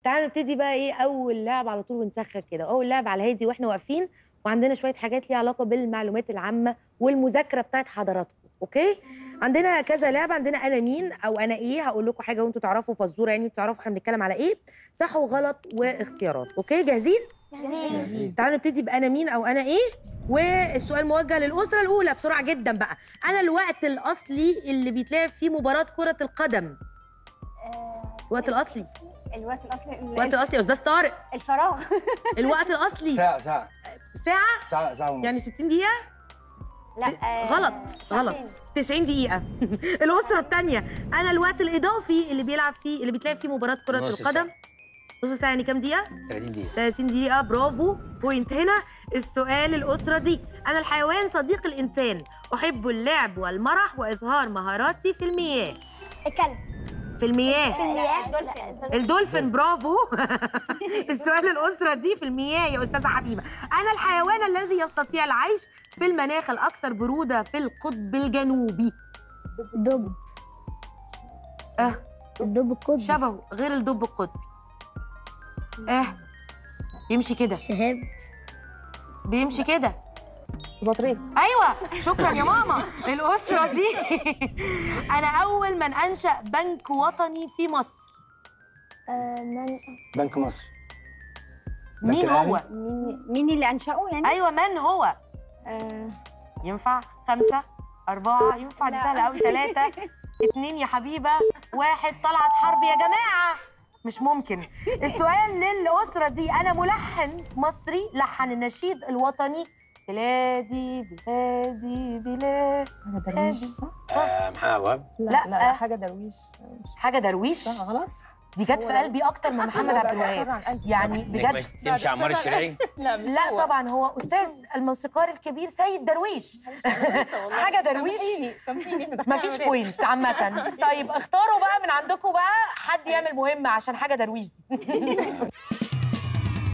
تعالوا نبتدي بقى ايه اول لعبه على طول ونسخن كده اول لعبه على هادي واحنا واقفين وعندنا شويه حاجات ليها علاقه بالمعلومات العامه والمذاكره بتاعت حضراتكم اوكي عندنا كذا لعبه عندنا انا مين او انا ايه هقول لكم حاجه وانتوا تعرفوا فزوره يعني انتوا تعرفوا احنا بنتكلم على ايه صح وغلط واختيارات اوكي جاهزين جاهزين تعالوا نبتدي بانا مين او انا ايه والسؤال موجه للاسره الاولى بسرعه جدا بقى انا الوقت الاصلي اللي بيتلعب فيه مباراه كره القدم الوقت الاصلي الوقت الاصلي الوقت الاصلي يا استاذ طارق الفراغ الوقت الاصلي ساعة ساعة ساعه ساعة ساعة ونص يعني 60 دقيقه لا آه، غلط غلط ساعتين. 90 دقيقة الأسرة الثانية أنا الوقت الإضافي اللي بيلعب فيه اللي بيتلعب فيه مباراة كرة نص القدم نص ساعة يعني كام دقيقة؟ 30 دقيقة 30 دقيقة برافو بوينت هنا السؤال الأسرة دي أنا الحيوان صديق الإنسان أحب اللعب والمرح وإظهار مهاراتي في المياه الكلب في المياه في المياه الدولفين الدولفين برافو السؤال الأسرة دي في المياه يا أستاذة حبيبة أنا الحيوان الذي يستطيع العيش في المناخ الأكثر برودة في القطب الجنوبي دب أه الدب القطبي شبهه غير الدب القطبي اه بيمشي كده شهاب بيمشي كده بطريق ايوه شكرا يا ماما الاسره دي انا اول من انشا بنك وطني في مصر آه، من بنك مصر بنك مين الأهلي؟ هو مين مين اللي انشأه يعني؟ ايوه من هو آه، ينفع خمسة أربعة ينفع دي لا. سهلة أوي ثلاثة اتنين يا حبيبة واحد طلعت حرب يا جماعة مش ممكن السؤال للأسرة دي أنا ملحن مصري لحن النشيد الوطني بلادي بلادي بلاد حاجه درويش هادي. صح؟ آه، محمد أبو وهب لا لا. لا, لا حاجه درويش مش حاجة درويش صح غلط دي جت في هو قلبي أكتر من محمد عبد الوهاب يعني بجد تمشي عمار الشريعي لا مش لا هو. طبعا هو أستاذ الموسيقار الكبير سيد درويش حاجة درويش. سامحيني سامحيني مفيش بوينت عامة طيب اختاروا بقى من عندكم بقى حد يعمل مهمة عشان حاجة درويش دي